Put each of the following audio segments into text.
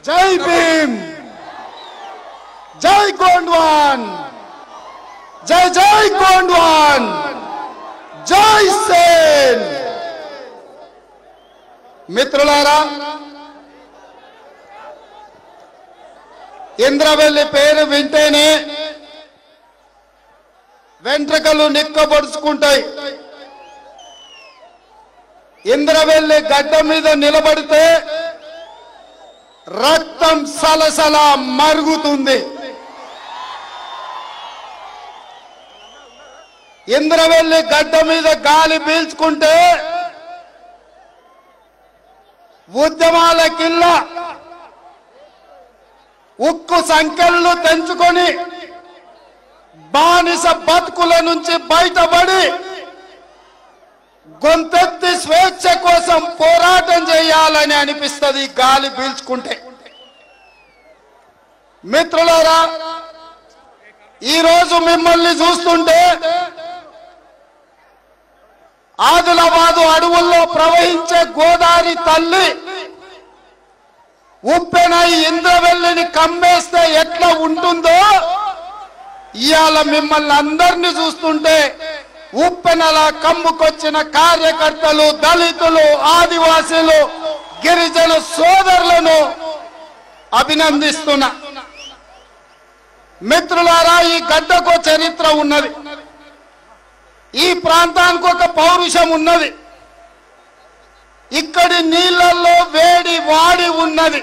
జై భీమ్ జై గోండ్వాన్ జై జై గోండ్వాన్ జై సేన్ మిత్రులారా ఇంద్రవెల్లి పేరు వింటేనే వెంట్రుకలు నిక్కబొడుచుకుంటాయి ఇంద్రవెల్లి గడ్డ మీద నిలబడితే రక్తం సలసల మరుగుతుంది ఇంద్రవెల్లి గడ్డ మీద గాలి పీల్చుకుంటే ఉద్యమాల కిల్ల ఉక్కు సంఖ్యలను తెంచుకొని బానిస బతుకుల నుంచి బయటపడి గొంతెత్తి స్వేచ్ఛ కోసం పోరాటం చేయాలని అనిపిస్తుంది ఈ గాలి పీల్చుకుంటే మిత్రులారా ఈరోజు మిమ్మల్ని చూస్తుంటే ఆదిలాబాదు అడవుల్లో ప్రవహించే గోదావరి తల్లి ఉప్పెన ఈ ఇంద్రవెల్లిని కమ్మేస్తే ఎట్లా ఉంటుందో ఇవాళ మిమ్మల్ని అందరినీ చూస్తుంటే ఉప్పెనలా కమ్ముకొచ్చిన కార్యకర్తలు దళితులు ఆదివాసీలు గిరిజన సోదరులను అభినందిస్తున్నా మిత్రులారా ఈ గడ్డకు చరిత్ర ఉన్నది ఈ ప్రాంతానికి ఒక పౌరుషం ఉన్నది ఇక్కడి నీళ్ళల్లో వేడి వాడి ఉన్నది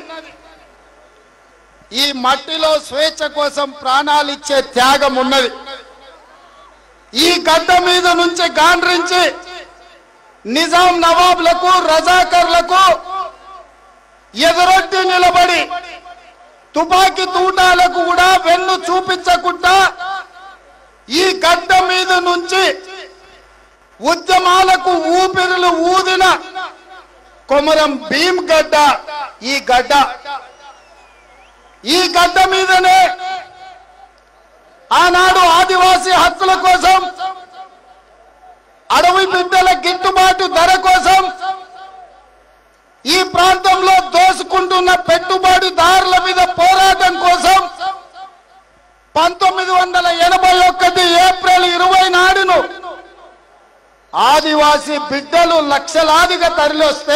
ఈ మట్టిలో స్వేచ్ఛ కోసం ప్రాణాలు ఇచ్చే త్యాగం ఉన్నది ఈ గడ్డ మీద నుంచి గాండ్రించి నిజాం నవాబులకు రజాకర్లకు ఎదురొట్టి నిలబడి తుపాకీ తూటాలకు కూడా వెన్ను చూపించకుండా ఈ గడ్డ మీద నుంచి ఉద్యమాలకు ఊపిరులు ఊదిన కొమరం భీమ్ గడ్డ ఈ గడ్డ ఈ గడ్డ మీదనే ఆనాడు ఆదివాసీ హక్కుల కోసం అడవి బిడ్డల గిట్టుబాటు ధర కోసం ఈ ప్రాంతంలో దోసుకుంటున్న పెట్టుబడిదారుల మీద పోరాటం కోసం పంతొమ్మిది వందల ఎనభై ఒకటి ఏప్రిల్ ఇరవై నాడును ఆదివాసీ బిడ్డలు లక్షలాదిగా తరలివస్తే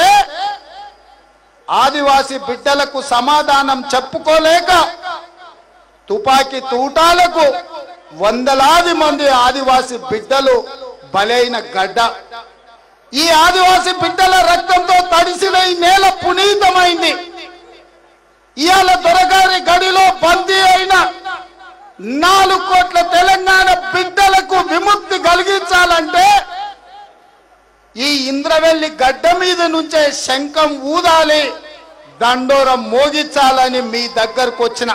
ఆదివాసీ బిడ్డలకు సమాధానం చెప్పుకోలేక తుపాకీ తూటాలకు వందలాది మంది ఆదివాసీ బిడ్డలు బలైన గడ్డ ఈ ఆదివాసీ బిడ్డల రక్తంతో తడిసిన ఈ నేల పునీతమైంది ఇవాళ దొరగారి గడిలో బందీ అయిన నాలుగు కోట్ల తెలంగాణ బిడ్డలకు విముక్తి కలిగించాలంటే ఈ ఇంద్రవెల్లి గడ్డ మీద నుంచే శంఖం ఊదాలి దండోరం మోగించాలని మీ దగ్గరకు వచ్చిన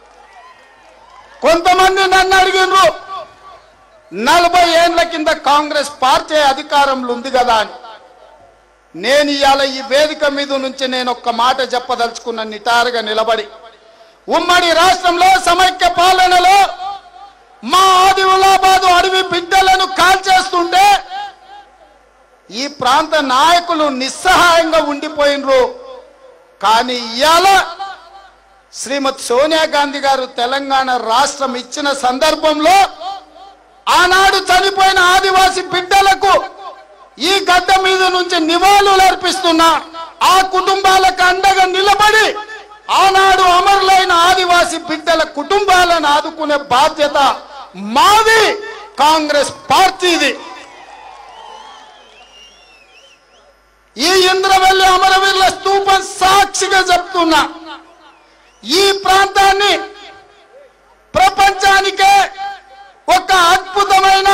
కొంతమంది నన్ను అడిగినారు నలభై ఏండ్ల కింద కాంగ్రెస్ పార్టీ అధికారంలో ఉంది కదా అని నేను ఇవాళ ఈ వేదిక మీద నుంచి నేను ఒక్క మాట చెప్పదలుచుకున్న నిటారుగా నిలబడి ఉమ్మడి రాష్ట్రంలో సమైక్య పాలనలో మా ఆదిలాబాదు అడవి బిడ్డలను కాల్చేస్తుంటే ఈ ప్రాంత నాయకులు నిస్సహాయంగా ఉండిపోయినరు కానీ ఇవాళ శ్రీమతి సోనియా గాంధీ గారు తెలంగాణ రాష్ట్రం ఇచ్చిన సందర్భంలో ఆనాడు చనిపోయిన ఆదివాసి బిడ్డలకు ఈ గడ్డ మీద నుంచి నివాళులు అర్పిస్తున్నా ఆ కుటుంబాలకు అండగా నిలబడి ఆనాడు అమరులైన ఆదివాసి బిడ్డల కుటుంబాలను ఆదుకునే బాధ్యత మాది కాంగ్రెస్ పార్టీది ఈ ఇంద్రవల్లి అమరవీరుల స్తూపం సాక్షిగా చెప్తున్నా ఈ ప్రాంతాన్ని ప్రపంచానికే ఒక అద్భుతమైన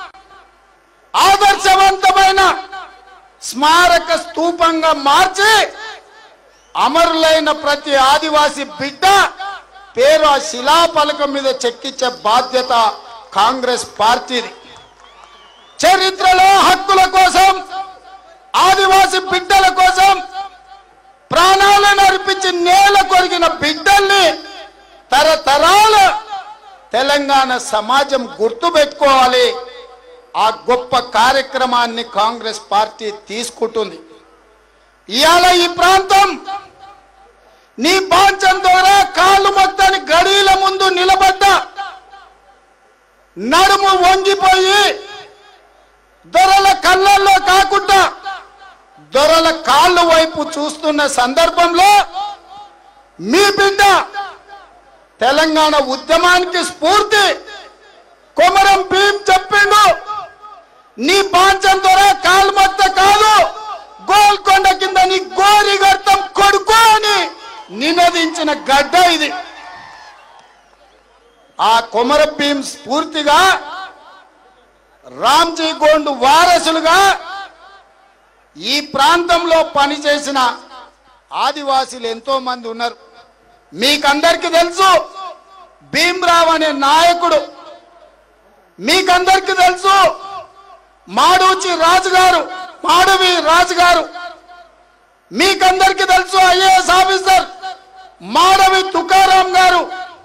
ఆదర్శవంతమైన స్మారక స్తూపంగా మార్చి అమరులైన ప్రతి ఆదివాసి బిడ్డ పేరు ఆ శిలాఫలకం మీద చెక్కించే బాధ్యత కాంగ్రెస్ పార్టీది చరిత్రలో హక్కుల కోసం ఆదివాసి బిడ్డల కోసం ప్రాణాలను అర్పించి నేల కొరిగిన బిడ్డల్ని తరతరాల తెలంగాణ సమాజం గుర్తుపెట్టుకోవాలి ఆ గొప్ప కార్యక్రమాన్ని కాంగ్రెస్ పార్టీ తీసుకుంటుంది ఇవాళ ఈ ప్రాంతం నీ బాంచం ద్వారా కాళ్ళు మొత్తాన్ని గడియల ముందు నిలబడ్డ నడుము వంగిపోయి దొరల కళ్ళల్లో కాకుండా దొరల కాళ్ళు వైపు చూస్తున్న సందర్భంలో మీ బిడ్డ తెలంగాణ ఉద్యమానికి స్ఫూర్తి కొమరం భీం చెప్పిండు నీ బాంచం ద్వారా కాల్మత్త కాదు గోల్కొండ కింద నీ గోరి గర్తం కొడుకు అని నినదించిన గడ్డ ఇది ఆ కొమర భీం స్ఫూర్తిగా రామ్జీ గోండు వారసులుగా ఈ ప్రాంతంలో పనిచేసిన ఆదివాసీలు ఎంతో మంది ఉన్నారు మీకందరికి తెలుసు భీమ్రావ్ అనే నాయకుడు మీకందరికి తెలుసు మాడూచి రాజు గారు మాడవి రాజు గారు మీకందరికి తెలుసు ఐఏఎస్ ఆఫీసర్ మాడవి తుకారాం గారు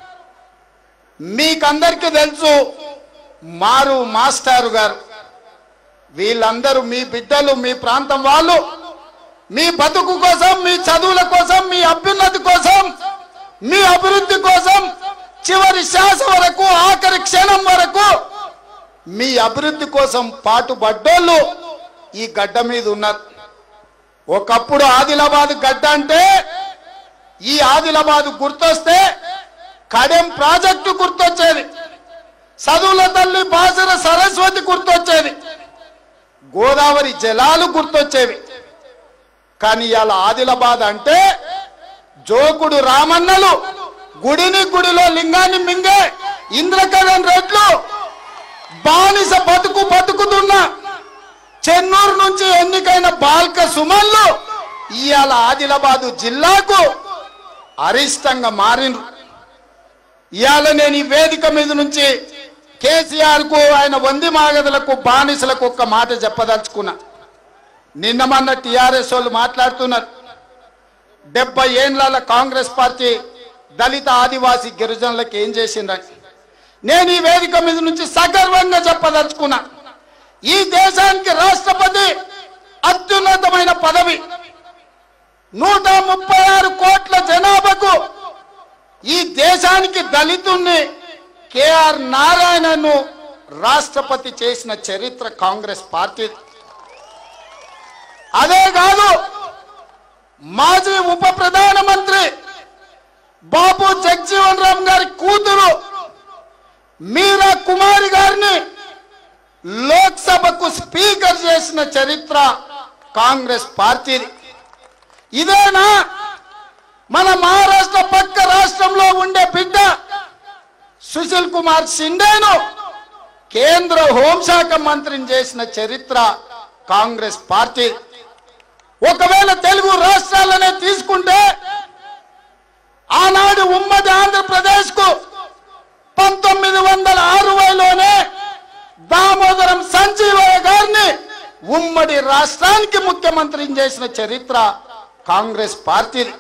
మీకందరికి తెలుసు మారు మాస్టారు గారు వీళ్ళందరూ మీ బిడ్డలు మీ ప్రాంతం వాళ్ళు మీ బతుకు కోసం మీ చదువుల కోసం మీ అభ్యున్నతి కోసం మీ అభివృద్ధి కోసం చివరి శ్వాస వరకు ఆఖరి క్షణం వరకు మీ అభివృద్ధి కోసం పాటుపడ్డోళ్ళు ఈ గడ్డ మీద ఉన్నారు ఒకప్పుడు ఆదిలాబాద్ గడ్డ అంటే ఈ ఆదిలాబాద్ గుర్తొస్తే కడెం ప్రాజెక్టు గుర్తొచ్చేది చదువుల తల్లి బాసర సరస్వతి గుర్తొచ్చేది గోదావరి జలాలు గుర్తొచ్చేవి కానీ ఇవాళ ఆదిలాబాద్ అంటే జోకుడు రామన్నలు గుడిని గుడిలో లింగాన్ని మింగే ఇంద్రకరణ్ రెడ్లు బానిస బతుకు బతుకుతున్న చెన్నూరు నుంచి ఎన్నికైన బాల్క సుమన్లు ఇవాళ ఆదిలాబాదు జిల్లాకు అరిష్టంగా మారినరు ఇవాళ నేను ఈ వేదిక మీద నుంచి కేసీఆర్ కు ఆయన వంది మాగదులకు బానిసలకు ఒక్క మాట చెప్పదలుచుకున్నా నిన్న మొన్న టిఆర్ఎస్ వాళ్ళు మాట్లాడుతున్నారు డెబ్బై ఏండ్ల కాంగ్రెస్ పార్టీ దళిత ఆదివాసీ గిరిజనులకు ఏం చేసిందని నేను ఈ వేదిక మీద నుంచి సగర్వంగా చెప్పదలుచుకున్నా ఈ దేశానికి రాష్ట్రపతి అత్యున్నతమైన పదవి నూట ముప్పై ఆరు కోట్ల జనాభాకు ఈ దేశానికి దళితుణ్ణి కేఆర్ నారాయణను రాష్ట్రపతి చేసిన చరిత్ర కాంగ్రెస్ పార్టీ అదే కాదు మాజీ ఉప ప్రధానమంత్రి బాబు జగ్జీవన్ రామ్ గారి కూతురు మీరా కుమారి గారిని లోక్సభకు స్పీకర్ చేసిన చరిత్ర కాంగ్రెస్ పార్టీది ఇదేనా మన మహారాష్ట్ర పక్క రాష్ట్రంలో ఉండే బిడ్డ సుశీల్ కుమార్ షిండేను కేంద్ర హోంశాఖ మంత్రిని చేసిన చరిత్ర కాంగ్రెస్ పార్టీ ఒకవేళ తెలుగు రాష్ట్రాలనే తీసుకుంటే ఆనాడు ఉమ్మడి ఆంధ్రప్రదేశ్ కు పంతొమ్మిది వందల అరవైలోనే దామోదరం సంజీవయ్య గారిని ఉమ్మడి రాష్ట్రానికి ముఖ్యమంత్రిని చేసిన చరిత్ర కాంగ్రెస్ పార్టీది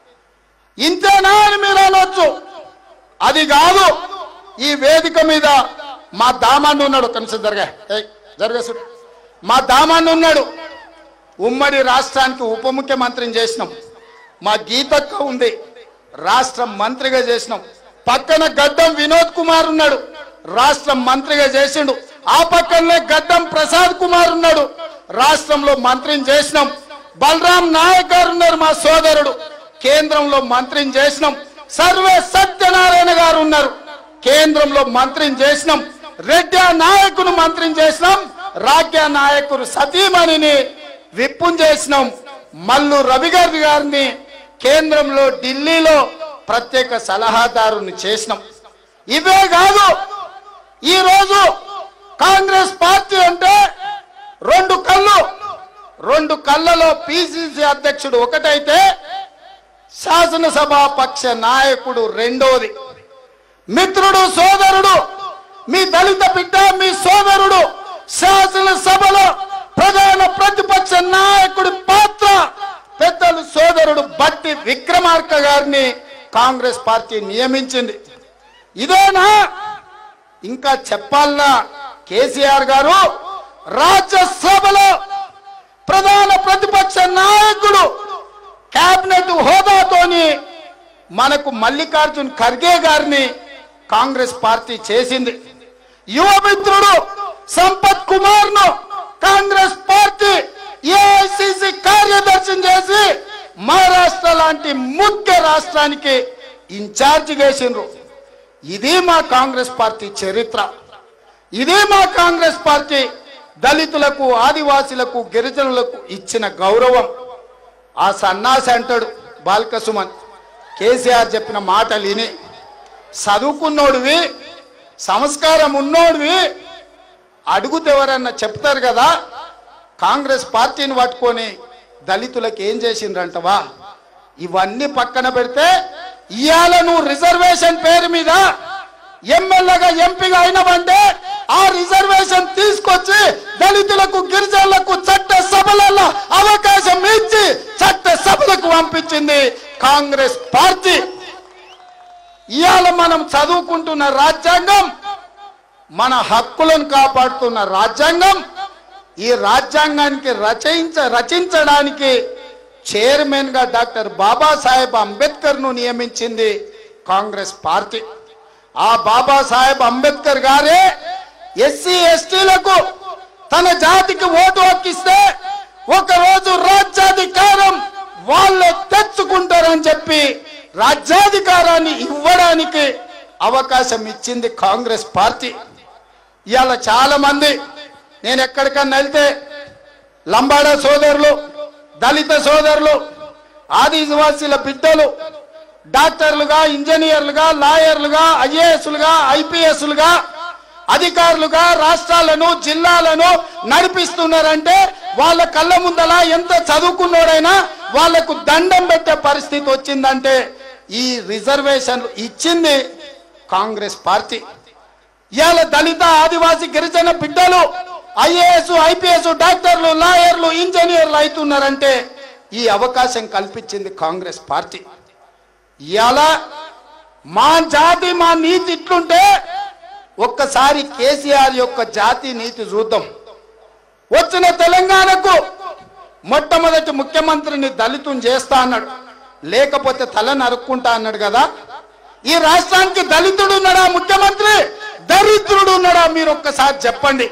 ఇంతేనా అని మీరు అనొచ్చు అది కాదు ఈ వేదిక మీద మా దామాన్ని ఉన్నాడు ఒక నిమిషం జరగా ఏయ్, జరగా చూడు. మా దామాన్ని ఉన్నాడు ఉమ్మడి రాష్ట్రానికి ఉప ముఖ్యమంత్రిని చేసినాం మా గీతక్క ఉంది రాష్ట్ర మంత్రిగా చేసినాం పక్కన గడ్డం వినోద్ కుమార్ ఉన్నాడు రాష్ట్ర మంత్రిగా చేసిండు ఆ పక్కనే గడ్డం ప్రసాద్ కుమార్ ఉన్నాడు రాష్ట్రంలో మంత్రిని చేసినాం బలరాం నాయక్ గారు ఉన్నారు మా సోదరుడు కేంద్రంలో మంత్రిని చేసినాం సర్వే సత్యనారాయణ గారు ఉన్నారు కేంద్రంలో మంత్రిని చేసినాం రెడ్డి నాయకును మంత్రిని చేసినాం రాజ్య నాయకుడు సతీమణిని విప్పుం చేసినాం మల్లు రవి గారి గారిని కేంద్రంలో ఢిల్లీలో ప్రత్యేక సలహాదారుని చేసినాం ఇవే కాదు ఈ రోజు కాంగ్రెస్ పార్టీ అంటే రెండు కళ్ళు రెండు కళ్ళలో పిసిసి అధ్యక్షుడు ఒకటైతే శాసనసభా పక్ష నాయకుడు రెండోది మిత్రుడు సోదరుడు మీ దళిత బిడ్డ మీ సోదరుడు శాసనసభలో ప్రధాన ప్రతిపక్ష నాయకుడి పాత్ర పెద్దలు సోదరుడు బట్టి విక్రమార్క గారిని కాంగ్రెస్ పార్టీ నియమించింది ఇదేనా ఇంకా చెప్పాలన్నా కేసీఆర్ గారు రాజ్యసభలో ప్రధాన ప్రతిపక్ష నాయకుడు కేబినెట్ హోదాతోని మనకు మల్లికార్జున్ ఖర్గే గారిని కాంగ్రెస్ పార్టీ చేసింది యువ మిత్రుడు సంపత్ కుమార్ ను కాంగ్రెస్ పార్టీ ఏఐసిసి కార్యదర్శిని చేసి మహారాష్ట్ర లాంటి ముఖ్య రాష్ట్రానికి ఇన్ఛార్జ్ చేసిండ్రు ఇది మా కాంగ్రెస్ పార్టీ చరిత్ర ఇదే మా కాంగ్రెస్ పార్టీ దళితులకు ఆదివాసులకు గిరిజనులకు ఇచ్చిన గౌరవం ఆ సన్నాసి అంటాడు బాల్క సుమన్ కేసీఆర్ చెప్పిన మాటలు విని చదువుకున్నోడివి సంస్కారం ఉన్నోడివి అడుగుతే ఎవరన్నా చెప్తారు కదా కాంగ్రెస్ పార్టీని పట్టుకొని దళితులకు ఏం చేసిండ్రంటవా ఇవన్నీ పక్కన పెడితే ఇవాళ నువ్వు రిజర్వేషన్ పేరు మీద ఎమ్మెల్యేగా ఎంపీగా అయినవంటే ఆ రిజర్వేషన్ తీసుకొచ్చి దళితులకు గిరిజనులకు చట్ట సభలలో అవకాశం ఇచ్చి చట్ట సభలకు పంపించింది కాంగ్రెస్ పార్టీ ఇవాళ మనం చదువుకుంటున్న రాజ్యాంగం మన హక్కులను కాపాడుతున్న రాజ్యాంగం ఈ రాజ్యాంగానికి రచయించ రచించడానికి చైర్మన్ గా డాక్టర్ బాబాసాహెబ్ అంబేద్కర్ ను నియమించింది కాంగ్రెస్ పార్టీ ఆ బాబాసాహెబ్ అంబేద్కర్ గారే ఎస్సీ ఎస్టీలకు తన జాతికి ఓటు హక్కిస్తే ఒక రోజు రాజ్యాధికారం వాళ్ళే తెచ్చుకుంటారని చెప్పి రాజ్యాధికారాన్ని ఇవ్వడానికి అవకాశం ఇచ్చింది కాంగ్రెస్ పార్టీ ఇవాళ చాలా మంది నేను ఎక్కడికన్నా వెళ్తే లంబాడ సోదరులు దళిత సోదరులు ఆదివాసీల బిడ్డలు డాక్టర్లుగా ఇంజనీర్లుగా లాయర్లుగా ఐఏఎస్లుగా ఐపీఎస్లుగా అధికారులుగా రాష్ట్రాలను జిల్లాలను నడిపిస్తున్నారంటే వాళ్ళ కళ్ళ ముందల ఎంత చదువుకున్నోడైనా వాళ్లకు దండం పెట్టే పరిస్థితి వచ్చిందంటే ఈ రిజర్వేషన్లు ఇచ్చింది కాంగ్రెస్ పార్టీ ఇవాళ దళిత ఆదివాసి గిరిజన బిడ్డలు ఐఏఎస్ ఐపీఎస్ డాక్టర్లు లాయర్లు ఇంజనీర్లు అవుతున్నారంటే ఈ అవకాశం కల్పించింది కాంగ్రెస్ పార్టీ ఇవాళ మా జాతి మా నీతి ఇట్లుంటే ఒక్కసారి కేసీఆర్ యొక్క జాతి నీతి చూద్దాం వచ్చిన తెలంగాణకు మొట్టమొదటి ముఖ్యమంత్రిని దళితుని చేస్తా అన్నాడు లేకపోతే తల నరుక్కుంటా అన్నాడు కదా ఈ రాష్ట్రానికి దళితుడు ఉన్నాడా ముఖ్యమంత్రి దరిద్రుడు ఉన్నాడా మీరు ఒక్కసారి చెప్పండి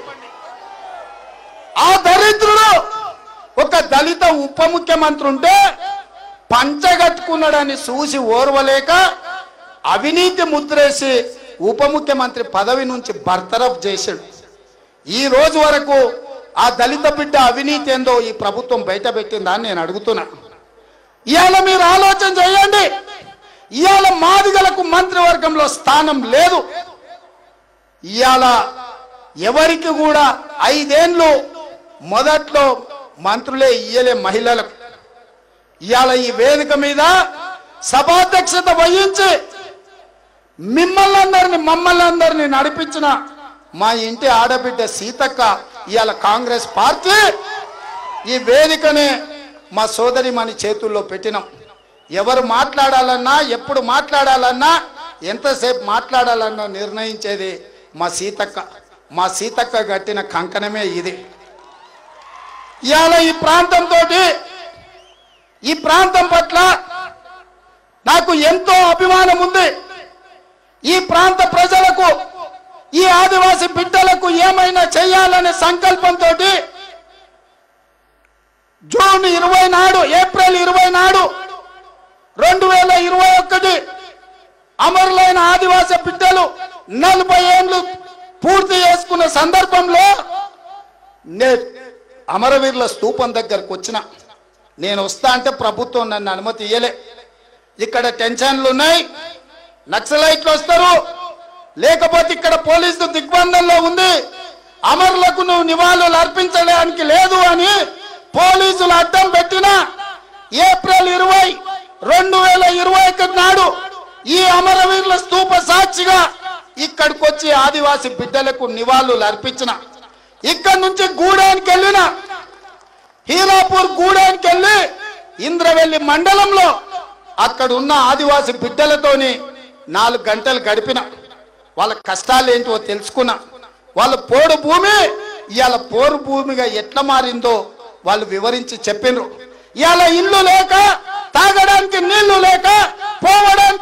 ఆ దరిద్రుడు ఒక దళిత ఉప ముఖ్యమంత్రి ఉంటే పంచగట్టుకున్నాడని చూసి ఓర్వలేక అవినీతి ముద్రేసి ఉప ముఖ్యమంత్రి పదవి నుంచి బర్తరఫ్ చేశాడు ఈ రోజు వరకు ఆ దళిత బిడ్డ అవినీతి ఏందో ఈ ప్రభుత్వం బయట పెట్టిందా అని నేను అడుగుతున్నా ఇవాళ మీరు ఆలోచన చేయండి ఇవాళ మాదిగలకు మంత్రివర్గంలో స్థానం లేదు ఇవాళ ఎవరికి కూడా ఐదేండ్లు మొదట్లో మంత్రులే ఇయ్యలే మహిళలకు ఇవాళ ఈ వేదిక మీద సభాధ్యక్షత వహించి మిమ్మల్ని అందరిని మమ్మల్ని అందరిని నడిపించిన మా ఇంటి ఆడబిడ్డ సీతక్క ఇవాళ కాంగ్రెస్ పార్టీ ఈ వేదికనే మా సోదరి మన చేతుల్లో పెట్టినాం ఎవరు మాట్లాడాలన్నా ఎప్పుడు మాట్లాడాలన్నా ఎంతసేపు మాట్లాడాలన్నా నిర్ణయించేది మా సీతక్క మా సీతక్క కట్టిన కంకణమే ఇది ఇవాళ ఈ ప్రాంతంతో ఈ ప్రాంతం పట్ల నాకు ఎంతో అభిమానం ఉంది ఈ ప్రాంత ప్రజలకు ఈ ఆదివాసి బిడ్డలకు ఏమైనా చేయాలనే సంకల్పంతో జూన్ ఇరవై నాడు ఏప్రిల్ ఇరవై నాడు రెండు వేల ఇరవై ఒకటి అమరులైన ఆదివాసి బిడ్డలు నలభై ఏళ్ళు పూర్తి చేసుకున్న సందర్భంలో నే అమరవీరుల స్తూపం దగ్గరకు వచ్చిన నేను వస్తా అంటే ప్రభుత్వం నన్ను అనుమతి ఇయ్యలే ఇక్కడ టెన్షన్లు ఉన్నాయి నక్సలైట్లు వస్తారు లేకపోతే ఇక్కడ పోలీసు దిగ్బంధంలో ఉంది అమరులకు నువ్వు నివాళులు అర్పించడానికి లేదు అని పోలీసులు అడ్డం పెట్టిన ఏప్రిల్ ఇరవై రెండు వేల ఇరవై ఒకటి నాడు ఈ అమరవీరుల స్తూప సాక్షిగా ఇక్కడికి వచ్చి ఆదివాసి బిడ్డలకు నివాళులు అర్పించిన ఇక్కడి నుంచి గూడానికి వెళ్ళిన హీరాపూర్ గూడానికి వెళ్ళి ఇంద్రవెల్లి మండలంలో అక్కడ ఉన్న ఆదివాసి బిడ్డలతోని నాలుగు గంటలు గడిపిన వాళ్ళ కష్టాలు ఏంటో తెలుసుకున్నా వాళ్ళ పోడు భూమి ఇవాళ పోరు భూమిగా ఎట్లా మారిందో వాళ్ళు వివరించి చెప్పినరు ఇవాళ ఇల్లు లేక తాగడానికి నీళ్లు లేక పోవడానికి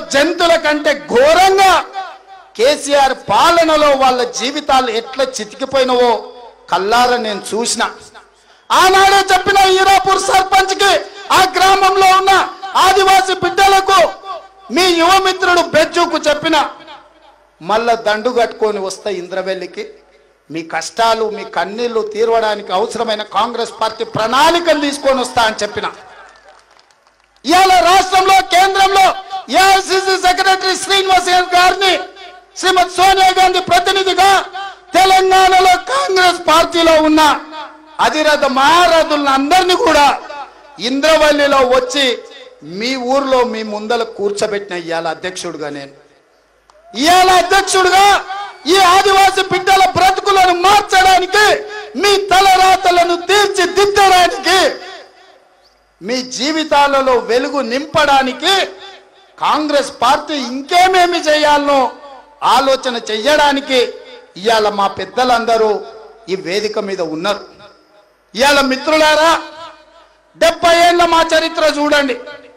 జంతువుల కంటే ఘోరంగా కేసీఆర్ పాలనలో వాళ్ళ జీవితాలు ఎట్లా చితికిపోయినవో కల్లారా నేను చూసిన ఆనాడే చెప్పిన హీరాపూర్ సర్పంచ్ కి ఆ గ్రామంలో ఉన్న ఆదివాసి బిడ్డలకు మీ యువమిత్రుడు బెజ్జుకు చెప్పిన మళ్ళా దండు కట్టుకొని వస్తా ఇంద్రవెల్లికి మీ కష్టాలు మీ కన్నీళ్లు తీర్వడానికి అవసరమైన కాంగ్రెస్ పార్టీ ప్రణాళికలు తీసుకొని వస్తా అని చెప్పిన ఇవాళ రాష్ట్రంలో కేంద్రంలో ఏఐసిసి సెక్రటరీ శ్రీనివాస్ గారిని శ్రీమతి సోనియా గాంధీ ప్రతినిధిగా తెలంగాణలో కాంగ్రెస్ పార్టీలో ఉన్న అధిరథ మహారథులను అందరినీ కూడా ఇంద్రవల్లిలో వచ్చి మీ ఊర్లో మీ ముందల కూర్చోబెట్టిన ఇవాళ అధ్యక్షుడుగా నేను ఇవాళ అధ్యక్షుడుగా ఈ ఆదివాసి బిడ్డల బ్రతుకులను మార్చడానికి మీ తలరాతలను తీర్చిదిద్దడానికి మీ జీవితాలలో వెలుగు నింపడానికి కాంగ్రెస్ పార్టీ ఇంకేమేమి చేయాలనో ఆలోచన చెయ్యడానికి ఇవాళ మా పెద్దలందరూ ఈ వేదిక మీద ఉన్నారు ఇవాళ మిత్రులారా డెబ్బై ఏళ్ళ మా చరిత్ర చూడండి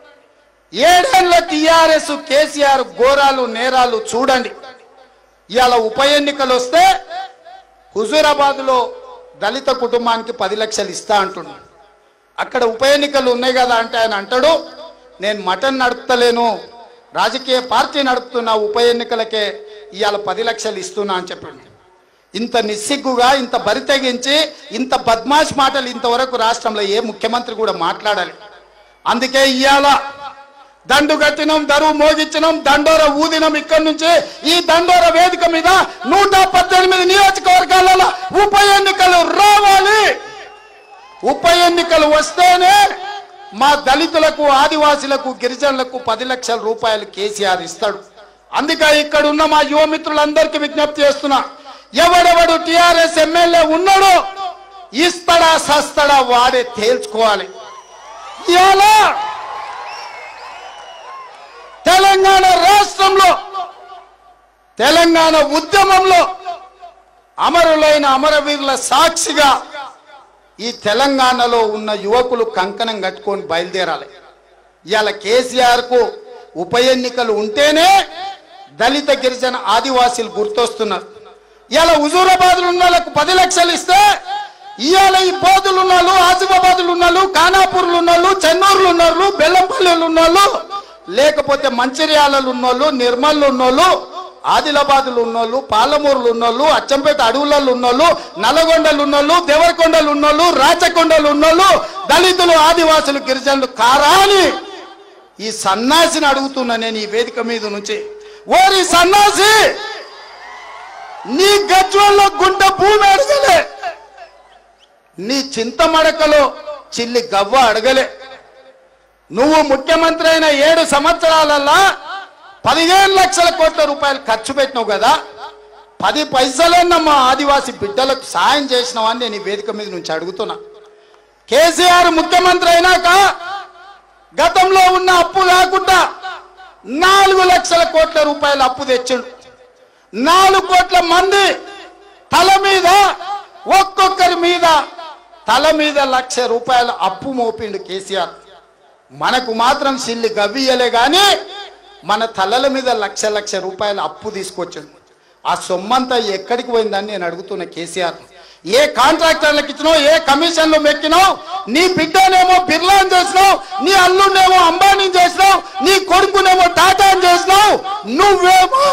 ఏడేళ్ల టిఆర్ఎస్ కేసీఆర్ ఘోరాలు నేరాలు చూడండి ఇవాళ ఉప ఎన్నికలు వస్తే హుజూరాబాద్ లో దళిత కుటుంబానికి పది లక్షలు ఇస్తా అంటున్నాడు అక్కడ ఉప ఎన్నికలు ఉన్నాయి కదా అంటే ఆయన అంటాడు నేను మటన్ నడుపుతలేను రాజకీయ పార్టీ నడుపుతున్నా ఉప ఎన్నికలకే ఇవాళ పది లక్షలు ఇస్తున్నా అని చెప్పాడు ఇంత నిస్సిగ్గుగా ఇంత బరితెగించి ఇంత బద్మాష్ మాటలు ఇంతవరకు రాష్ట్రంలో ఏ ముఖ్యమంత్రి కూడా మాట్లాడాలి అందుకే ఇవాళ దండు కట్టినం దరువు మోగించినం దండోర ఊదినం ఇక్కడి నుంచి ఈ దండోర వేదిక మీద నూట పద్దెనిమిది నియోజకవర్గాలలో ఉప ఎన్నికలు రావాలి ఉప ఎన్నికలు వస్తేనే మా దళితులకు ఆదివాసులకు గిరిజనులకు పది లక్షల రూపాయలు కేసీఆర్ ఇస్తాడు అందుకే ఇక్కడ ఉన్న మా యువ మిత్రులందరికీ విజ్ఞప్తి చేస్తున్నా ఎవడెవడు టిఆర్ఎస్ ఎమ్మెల్యే ఉన్నాడో ఇస్తాడా సస్తాడా వాడే తేల్చుకోవాలి ఇవాళ తెలంగాణ రాష్ట్రంలో తెలంగాణ ఉద్యమంలో అమరులైన అమరవీరుల సాక్షిగా ఈ తెలంగాణలో ఉన్న యువకులు కంకణం కట్టుకొని బయలుదేరాలి ఇవాళ కేసీఆర్ కు ఉప ఎన్నికలు ఉంటేనే దళిత గిరిజన ఆదివాసీలు గుర్తొస్తున్నారు ఇవాళ హుజూరాబాద్లు ఉన్న వాళ్ళకు పది లక్షలు ఇస్తే ఇవాళ ఈ బోధులు ఉన్నాళ్ళు ఆసిఫాబాద్లు ఉన్నాళ్ళు ఖానాపూర్లు ఉన్నాళ్ళు చెన్నూరులు ఉన్నారు బెల్లంపల్లిలు ఉన్నాళ్ళు లేకపోతే మంచిర్యాలలో ఉన్నోళ్ళు నిర్మల్లో ఉన్నోళ్ళు ఆదిలాబాద్లు ఉన్నోళ్ళు పాలమూరులు ఉన్నోళ్ళు అచ్చంపేట అడవులలో ఉన్నోళ్ళు నల్లగొండలు ఉన్నోళ్ళు దేవరకొండలు ఉన్నోళ్ళు రాచకొండలు ఉన్నోళ్ళు దళితులు ఆదివాసులు గిరిజనులు కారా అని ఈ సన్నాసిని అడుగుతున్నా నేను ఈ వేదిక మీద నుంచి ఓరి సన్నాసి నీ గజ్వల్లో గుంట భూమి అడగలే నీ చింతమడకలో చిల్లి గవ్వ అడగలే నువ్వు ముఖ్యమంత్రి అయిన ఏడు సంవత్సరాలల్లా పదిహేను లక్షల కోట్ల రూపాయలు ఖర్చు పెట్టినావు కదా పది పైసలన్న మా ఆదివాసి బిడ్డలకు సాయం చేసినావని నేను ఈ వేదిక మీద నుంచి అడుగుతున్నా కేసీఆర్ ముఖ్యమంత్రి అయినాక గతంలో ఉన్న అప్పు కాకుండా నాలుగు లక్షల కోట్ల రూపాయల అప్పు తెచ్చిండు నాలుగు కోట్ల మంది తల మీద ఒక్కొక్కరి మీద తల మీద లక్ష రూపాయల అప్పు మోపిండు కేసీఆర్ మనకు మాత్రం సిల్లి గవ్వియలే గాని మన తలల మీద లక్ష లక్ష రూపాయల అప్పు తీసుకొచ్చిండు ఆ సొమ్మంతా ఎక్కడికి పోయిందని నేను అడుగుతున్న కేసీఆర్ ఏ కాంట్రాక్టర్లకు ఇచ్చినావు ఏ కమిషన్లు మెక్కినావు నీ బిడ్డనేమో బిర్లాని చేసినావు నీ అల్లునేమో అంబానీ చేసినావు నీ కొడుకునేమో టాటాని చేసినావు నువ్వేమో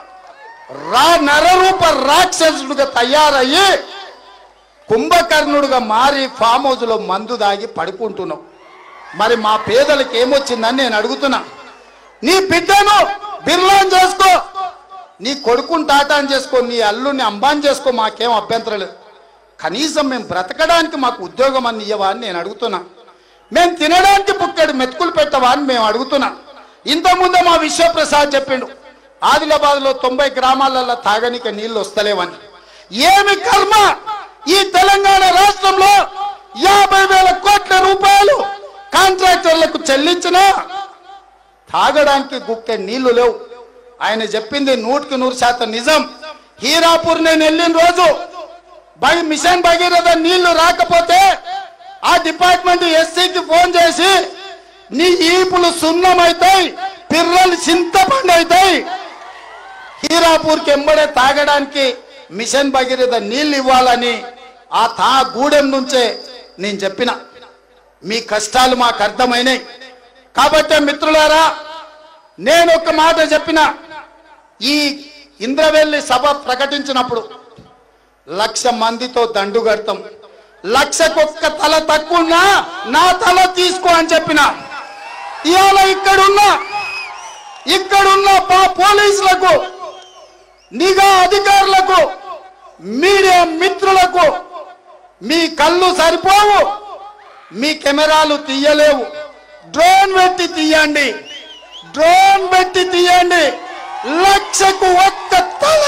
రా నరరూప రాక్షసుడుగా తయారయ్యి కుంభకర్ణుడుగా మారి ఫామ్ హౌస్ లో మందు దాగి పడుకుంటున్నావు మరి మా పేదలకు ఏమొచ్చిందని నేను అడుగుతున్నా నీ బిడ్డను బిర్లాన్ చేసుకో నీ కొడుకుని టాటాన్ చేసుకో నీ అల్లుని అంబాన్ చేసుకో మాకేం అభ్యంతరం లేదు కనీసం మేము బ్రతకడానికి మాకు ఉద్యోగం అని ఇయ్యవా అని నేను అడుగుతున్నా మేము తినడానికి పుక్కడు మెతుకులు పెట్టవా అని మేము అడుగుతున్నా ఇంతకుముందే మా విశ్వప్రసాద్ చెప్పిండు ఆదిలాబాద్ లో తొంభై గ్రామాలలో తాగనిక నీళ్లు వస్తలేవని ఏమి కర్మ ఈ తెలంగాణ రాష్ట్రంలో యాభై వేల కోట్ల రూపాయలు కాంట్రాక్టర్లకు చెల్లించినా తాగడానికి గుక్కె నీళ్లు లేవు ఆయన చెప్పింది నూటికి నూరు శాతం నిజం హీరాపూర్ నేను వెళ్ళిన రోజు బై మిషన్ భగీరథ నీళ్లు రాకపోతే ఆ డిపార్ట్మెంట్ ఎస్సీకి ఫోన్ చేసి నీ ఈపులు సున్నమైతాయి పిర్రలు చింతపండు అవుతాయి హీరాపూర్కి ఎంబడే తాగడానికి మిషన్ భగీరథ నీళ్ళు ఇవ్వాలని ఆ తా గూడెం నుంచే నేను చెప్పిన మీ కష్టాలు మాకు అర్థమైనాయి కాబట్టి మిత్రులారా నేను ఒక మాట చెప్పిన ఈ ఇంద్రవెల్లి సభ ప్రకటించినప్పుడు లక్ష మందితో దండు కడతాం లక్షకొక్క తల తక్కువన్నా నా తల తీసుకో అని చెప్పిన ఇవాళ ఇక్కడున్న ఇక్కడున్న పా- పోలీసులకు నిఘా అధికారులకు మీడియా మిత్రులకు మీ కళ్ళు సరిపోవు మీ కెమెరాలు తీయలేవు డ్రోన్ పెట్టి తీయండి డ్రోన్ పెట్టి తీయండి లక్షకు ఒక్క తల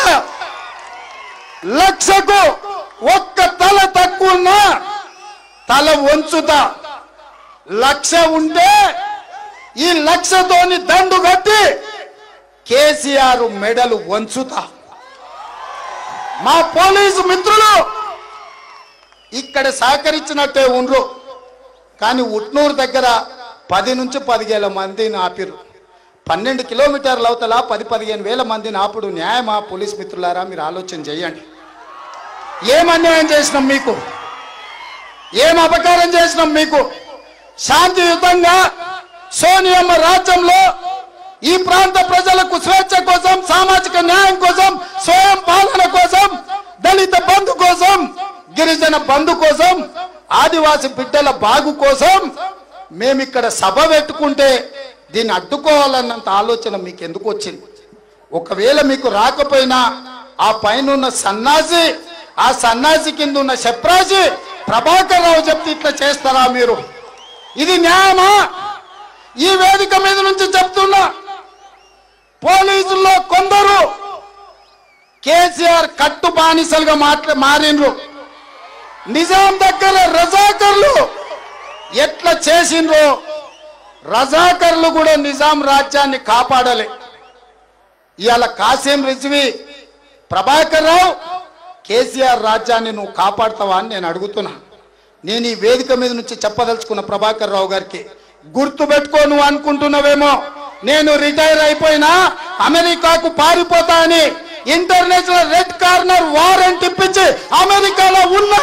లక్షకు ఒక్క తల తక్కువ ఉన్నా తల వంచుతా లక్ష ఉంటే ఈ లక్షతోని దండు కట్టి కేసీఆర్ మెడలు వంచుతా మా పోలీసు మిత్రులు ఇక్కడ సహకరించినట్టే ఉండ్రు కానీ ఉట్నూరు దగ్గర పది నుంచి పదివేల మందిని ఆపిరు పన్నెండు కిలోమీటర్ల అవతల పది పదిహేను వేల మందిని ఆపుడు న్యాయమా పోలీస్ మిత్రులారా మీరు ఆలోచన చేయండి ఏం అన్యాయం చేసినాం మీకు ఏం అపకారం చేసినాం మీకు శాంతియుతంగా సోనియమ్మ రాజ్యంలో ఈ ప్రాంత ప్రజలకు స్వేచ్ఛ కోసం సామాజిక న్యాయం కోసం స్వయం పాలన కోసం దళిత బంధు కోసం గిరిజన బంధు కోసం ఆదివాసి బిడ్డల బాగు కోసం మేమిక్కడ సభ పెట్టుకుంటే దీన్ని అడ్డుకోవాలన్నంత ఆలోచన మీకు ఎందుకు వచ్చింది ఒకవేళ మీకు రాకపోయినా ఆ పైన సన్నాసి ఆ సన్నాసి కింద ఉన్న శప్రాసి ప్రభాకర్ రావు చెప్తే ఇట్లా చేస్తారా మీరు ఇది న్యాయమా ఈ వేదిక మీద నుంచి చెప్తున్నా పోలీసుల్లో కొందరు కేసీఆర్ కట్టు బానిసలుగా మాట్లా మారిండ్రు నిజాం దగ్గర రజాకర్లు ఎట్లా చేసిండ్రో రజాకర్లు కూడా నిజాం రాజ్యాన్ని కాపాడలే ఇవాళ కాసిం రిజ్వి ప్రభాకర్ రావు కేసీఆర్ రాజ్యాన్ని నువ్వు కాపాడతావా అని నేను అడుగుతున్నా నేను ఈ వేదిక మీద నుంచి చెప్పదలుచుకున్న ప్రభాకర్ రావు గారికి గుర్తు పెట్టుకో నువ్వు అనుకుంటున్నావేమో నేను రిటైర్ అయిపోయినా అమెరికాకు పారిపోతా అని ఇంటర్నేషనల్ రెడ్ కార్నర్ వారెంట్ ఇప్పించి అమెరికాలో ఉన్నా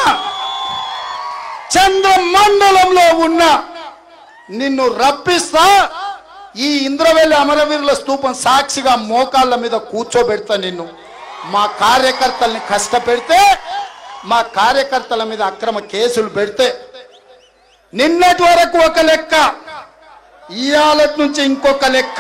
చంద్రమండలంలో ఉన్నా నిన్ను రప్పిస్తా ఈ ఇంద్రవెల్లి అమరవీరుల స్తూపం సాక్షిగా మోకాళ్ళ మీద కూర్చోబెడతా నిన్ను మా కార్యకర్తల్ని కష్టపెడితే మా కార్యకర్తల మీద అక్రమ కేసులు పెడితే నిన్నటి వరకు ఒక లెక్క ఇవాళ నుంచి ఇంకొక లెక్క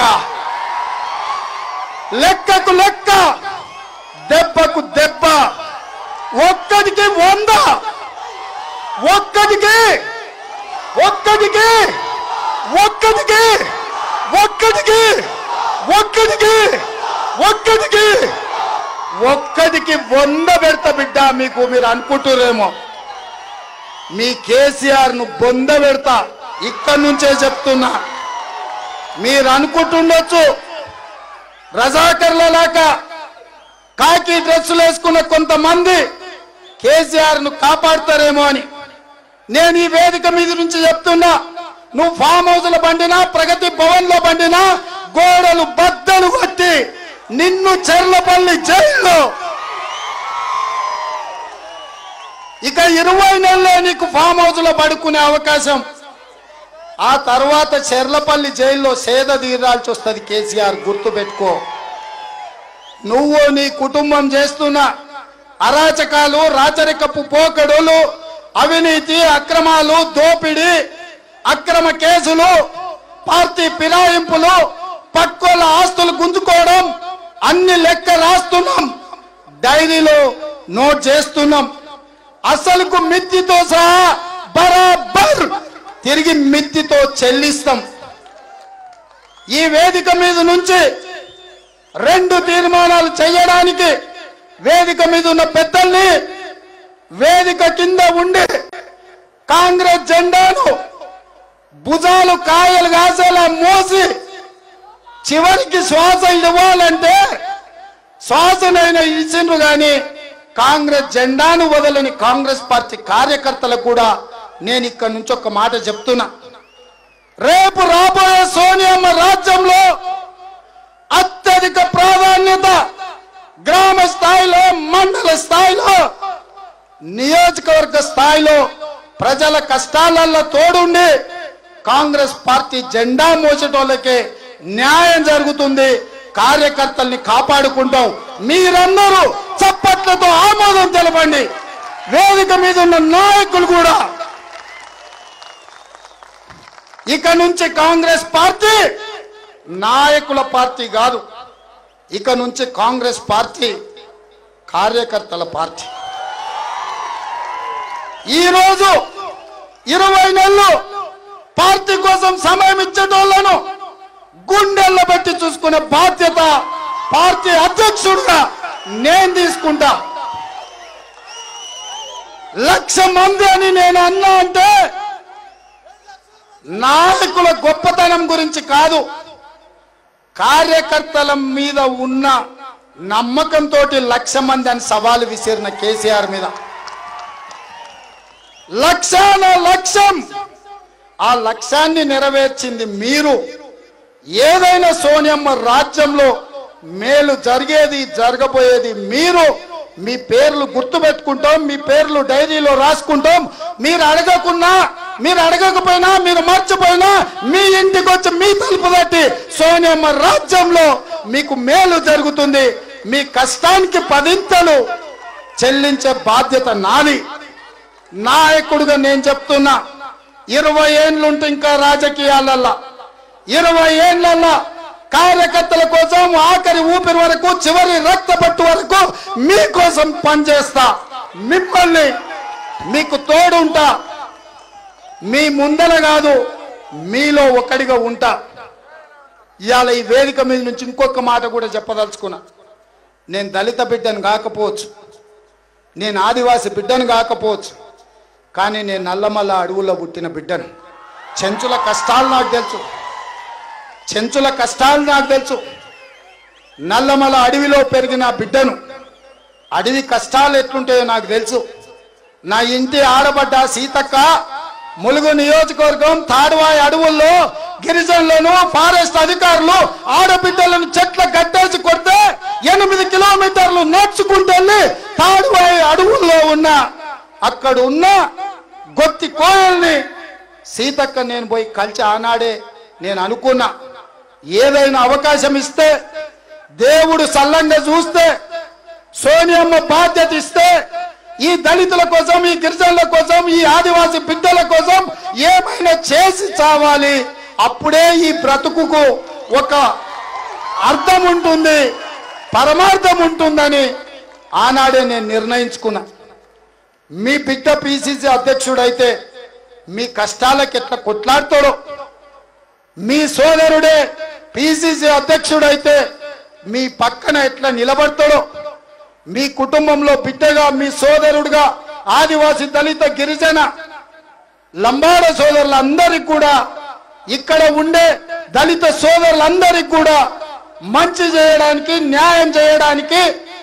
లెక్కకు లెక్క దెబ్బకు దెబ్బ ఒక్కడికి వంద ఒక్కడికి ఒక్కడికి ఒక్కడికి ఒక్కడికి ఒక్కడికి ఒక్కడికి ఒక్కడికి వంద పెడతా బిడ్డ మీకు మీరు అనుకుంటురేమో మీ కేసీఆర్ ను బొంద పెడతా ఇక్కడి నుంచే చెప్తున్నా మీరు అనుకుంటుండొచ్చు రజాకర్లలాగా కాకి డ్రెస్సులు వేసుకున్న కొంతమంది కేసీఆర్ ను కాపాడతారేమో అని నేను ఈ వేదిక మీద నుంచి చెప్తున్నా నువ్వు ఫామ్ హౌస్ లో బండినా ప్రగతి భవన్ లో బండినా గోడలు బద్దలు కొట్టి నిన్ను చెర్లపల్లి జైల్లో ఇక ఇరవై నెలలే నీకు ఫామ్ హౌస్ లో పడుకునే అవకాశం ఆ తర్వాత చెర్లపల్లి జైల్లో సేద తీరాల్సి వస్తుంది కేసీఆర్ గుర్తు పెట్టుకో నువ్వు నీ కుటుంబం చేస్తున్న అరాచకాలు రాచరికపు పోకడులు అవినీతి అక్రమాలు దోపిడీ అక్రమ కేసులు పార్టీ ఫిరాయింపులు పక్కోల ఆస్తులు గుంజుకోవడం అన్ని లెక్క రాస్తున్నాం డైరీలో నోట్ చేస్తున్నాం అసలుకు మిత్తితో సహా బరాబర్ తిరిగి మిత్తితో చెల్లిస్తాం ఈ వేదిక మీద నుంచి రెండు తీర్మానాలు చేయడానికి వేదిక మీద ఉన్న పెద్దల్ని వేదిక కింద ఉండి కాంగ్రెస్ జెండాను భుజాలు కాయలు కాసేలా మోసి చివరికి శ్వాస ఇవ్వాలంటే శ్వాసనైనా ఇచ్చిండ్రు గాని కాంగ్రెస్ జెండాను వదలని కాంగ్రెస్ పార్టీ కార్యకర్తలకు కూడా నేను ఇక్కడ నుంచి ఒక మాట చెప్తున్నా రేపు రాబోయే సోనియమ్మ రాజ్యంలో ప్రాధాన్యత గ్రామ స్థాయిలో మండల స్థాయిలో నియోజకవర్గ స్థాయిలో ప్రజల కష్టాలలో తోడుండి కాంగ్రెస్ పార్టీ జెండా మోసేటోళ్ళకే న్యాయం జరుగుతుంది కార్యకర్తల్ని కాపాడుకుంటాం మీరందరూ చప్పట్లతో ఆమోదం తెలపండి వేదిక మీద ఉన్న నాయకులు కూడా ఇక నుంచి కాంగ్రెస్ పార్టీ నాయకుల పార్టీ కాదు ఇక నుంచి కాంగ్రెస్ పార్టీ కార్యకర్తల పార్టీ ఈరోజు ఇరవై నెలలు పార్టీ కోసం సమయం ఇచ్చేటోళ్లను గుండెల్లో పెట్టి చూసుకునే బాధ్యత పార్టీ అధ్యక్షుడిగా నేను తీసుకుంటా లక్ష మంది అని నేను అన్నా అంటే నాయకుల గొప్పతనం గురించి కాదు కార్యకర్తల మీద ఉన్న నమ్మకంతో లక్ష మంది అని సవాలు విసిరిన కేసీఆర్ మీద లక్ష్యాల లక్ష్యం ఆ లక్ష్యాన్ని నెరవేర్చింది మీరు ఏదైనా సోనియమ్మ రాజ్యంలో మేలు జరిగేది జరగబోయేది మీరు మీ పేర్లు గుర్తుపెట్టుకుంటాం మీ పేర్లు డైరీలో రాసుకుంటాం మీరు అడగకున్నా మీరు అడగకపోయినా మీరు మర్చిపోయినా మీ ఇంటికి వచ్చి మీ తలుపు తట్టి సోనియమ్మ రాజ్యంలో మీకు మేలు జరుగుతుంది మీ కష్టానికి పదింతలు చెల్లించే బాధ్యత నాది నాయకుడుగా నేను చెప్తున్నా ఇరవై ఏండ్లుంటే ఇంకా రాజకీయాలల్లా ఇరవై ఏండ్లల్లా కార్యకర్తల కోసం ఆఖరి ఊపిరి వరకు చివరి రక్త పట్టు వరకు మీకోసం పనిచేస్తా మిమ్మల్ని మీకు తోడుంటా మీ ముందర కాదు మీలో ఒకడిగా ఉంటా ఇవాళ ఈ వేదిక మీద నుంచి ఇంకొక మాట కూడా చెప్పదలుచుకున్నా నేను దళిత బిడ్డను కాకపోవచ్చు నేను ఆదివాసి బిడ్డను కాకపోవచ్చు కానీ నేను నల్లమల్ల అడవుల్లో పుట్టిన బిడ్డను చెంచుల కష్టాలు నాకు తెలుసు చెంచుల కష్టాలు నాకు తెలుసు నల్లమల అడవిలో పెరిగిన బిడ్డను అడవి కష్టాలు ఎట్లుంటాయో నాకు తెలుసు నా ఇంటి ఆడబడ్డ సీతక్క ములుగు నియోజకవర్గం తాడువాయి అడవుల్లో గిరిజనులను ఫారెస్ట్ అధికారులు ఆడబిడ్డలను చెట్ల గట్టేసి కొడితే ఎనిమిది కిలోమీటర్లు నడుచుకుంటూ వెళ్ళి తాడువాయి అడవుల్లో ఉన్న అక్కడ ఉన్న గొత్తి కోయల్ని సీతక్క నేను పోయి కలిసి ఆనాడే నేను అనుకున్నా ఏదైనా అవకాశం ఇస్తే దేవుడు సల్లంగా చూస్తే సోనియమ్మ బాధ్యత ఇస్తే ఈ దళితుల కోసం ఈ గిరిజనుల కోసం ఈ ఆదివాసి బిడ్డల కోసం ఏమైనా చేసి చావాలి అప్పుడే ఈ బ్రతుకుకు ఒక అర్థం ఉంటుంది పరమార్థం ఉంటుందని ఆనాడే నేను నిర్ణయించుకున్నా మీ బిడ్డ పిసిసి అధ్యక్షుడైతే మీ కష్టాలకు ఎట్లా కొట్లాడతాడో మీ సోదరుడే పిసిసి అధ్యక్షుడైతే మీ పక్కన ఎట్లా నిలబడతాడో మీ కుటుంబంలో బిడ్డగా మీ సోదరుడుగా ఆదివాసి దళిత గిరిజన లంబాడ సోదరులందరికీ కూడా ఇక్కడ ఉండే దళిత సోదరులందరికీ కూడా మంచి చేయడానికి న్యాయం చేయడానికి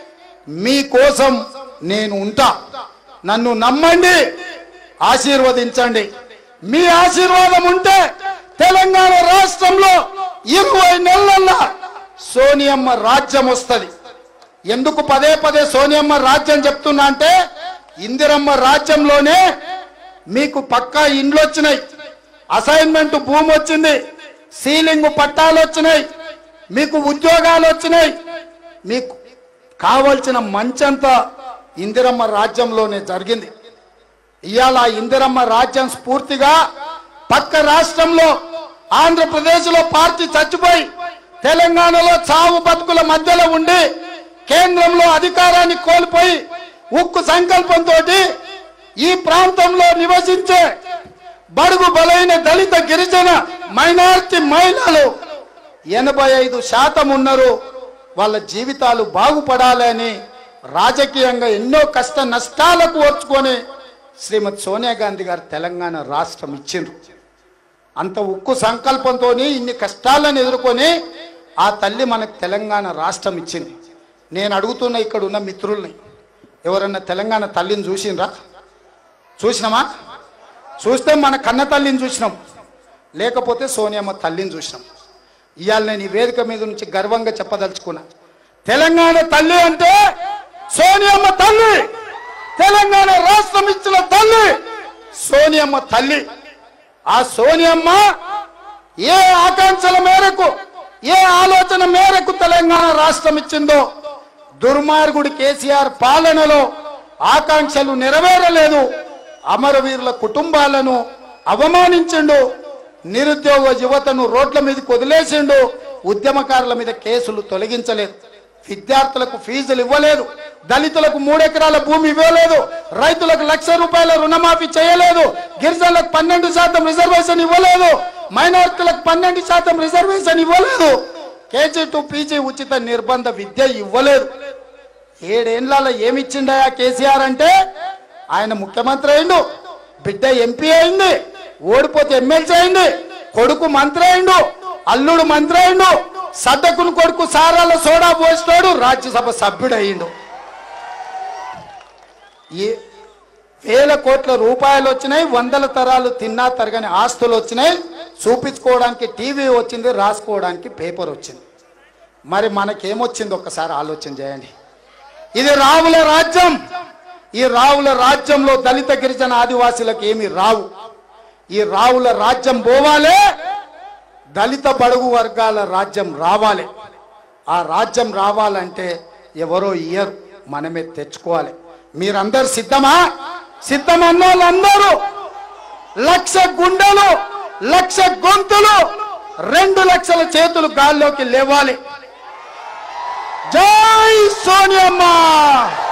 మీకోసం నేను ఉంటా నన్ను నమ్మండి ఆశీర్వదించండి మీ ఆశీర్వాదం ఉంటే తెలంగాణ రాష్ట్రంలో ఇరవై నెలల్లో సోనియమ్మ రాజ్యం వస్తుంది ఎందుకు పదే పదే సోనియమ్మ రాజ్యం చెప్తున్నా అంటే ఇందిరమ్మ రాజ్యంలోనే మీకు పక్కా ఇండ్లు వచ్చినాయి అసైన్మెంట్ భూమి వచ్చింది సీలింగ్ పట్టాలు వచ్చినాయి మీకు ఉద్యోగాలు వచ్చినాయి మీకు కావలసిన మంచంతా ఇందిరమ్మ రాజ్యంలోనే జరిగింది ఇవాళ ఇందిరమ్మ రాజ్యం స్ఫూర్తిగా పక్క రాష్ట్రంలో ఆంధ్రప్రదేశ్ లో పార్టీ చచ్చిపోయి తెలంగాణలో చావు బతుకుల మధ్యలో ఉండి కేంద్రంలో అధికారాన్ని కోల్పోయి ఉక్కు సంకల్పంతో ఈ ప్రాంతంలో నివసించే బడుగు బలైన దళిత గిరిజన మైనారిటీ మహిళలు ఎనభై ఐదు శాతం ఉన్నారు వాళ్ళ జీవితాలు బాగుపడాలని రాజకీయంగా ఎన్నో కష్ట నష్టాలకు ఓర్చుకొని శ్రీమతి సోనియా గాంధీ గారు తెలంగాణ రాష్ట్రం ఇచ్చిండ్రు అంత ఉక్కు సంకల్పంతో ఇన్ని కష్టాలను ఎదుర్కొని ఆ తల్లి మనకు తెలంగాణ రాష్ట్రం ఇచ్చింది నేను అడుగుతున్న ఇక్కడ ఉన్న మిత్రుల్ని ఎవరన్నా తెలంగాణ తల్లిని చూసిండ్రా చూసినామా చూస్తే మన కన్న తల్లిని చూసినాం లేకపోతే సోనియమ్మ తల్లిని చూసినాం ఇవాళ నేను ఈ వేదిక మీద నుంచి గర్వంగా చెప్పదలుచుకున్నా తెలంగాణ తల్లి అంటే సోనియమ్మ తల్లి తెలంగాణ రాష్ట్రం ఇచ్చిన తల్లి సోనియమ్మ తల్లి ఆ సోనియమ్మ ఏ ఆకాంక్షల మేరకు ఏ ఆలోచన మేరకు తెలంగాణ రాష్ట్రం ఇచ్చిందో దుర్మార్గుడి కేసీఆర్ పాలనలో ఆకాంక్షలు నెరవేరలేదు అమరవీరుల కుటుంబాలను అవమానించిండు నిరుద్యోగ యువతను రోడ్ల మీదకి వదిలేసిండు ఉద్యమకారుల మీద కేసులు తొలగించలేదు విద్యార్థులకు ఫీజులు ఇవ్వలేదు దళితులకు మూడెకరాల భూమి ఇవ్వలేదు రైతులకు లక్ష రూపాయల రుణమాఫీ చేయలేదు గిరిజనులకు పన్నెండు శాతం రిజర్వేషన్ ఇవ్వలేదు మైనారిటీలకు పన్నెండు శాతం రిజర్వేషన్ ఇవ్వలేదు కేజీ టు పీజీ ఉచిత నిర్బంధ విద్య ఇవ్వలేదు ఏడేండ్ల ఏమిచ్చిండయా కేసీఆర్ అంటే ఆయన ముఖ్యమంత్రి అయిండు బిడ్డ ఎంపీ అయింది ఓడిపోతే ఎమ్మెల్సీ అయింది కొడుకు మంత్రి అయిండు అల్లుడు మంత్రి అయిండు సద్దకుని కొడుకు సారాల సోడా పోసినాడు రాజ్యసభ సభ్యుడు అయిండు ఏ వేల కోట్ల రూపాయలు వచ్చినాయి వందల తరాలు తిన్నా తరగని ఆస్తులు వచ్చినాయి చూపించుకోవడానికి టీవీ వచ్చింది రాసుకోవడానికి పేపర్ వచ్చింది మరి మనకేమొచ్చింది ఒక్కసారి ఆలోచన చేయండి ఇది రావుల రాజ్యం ఈ రావుల రాజ్యంలో దళిత గిరిజన ఆదివాసులకు ఏమి రావు ఈ రావుల రాజ్యం పోవాలే దళిత బడుగు వర్గాల రాజ్యం రావాలి ఆ రాజ్యం రావాలంటే ఎవరో ఇయ్యరు మనమే తెచ్చుకోవాలి మీరందరు సిద్ధమా సిద్ధమన్న వాళ్ళందరూ లక్ష గుండెలు లక్ష గొంతులు రెండు లక్షల చేతులు గాల్లోకి లేవాలి జై సోనియమ్మ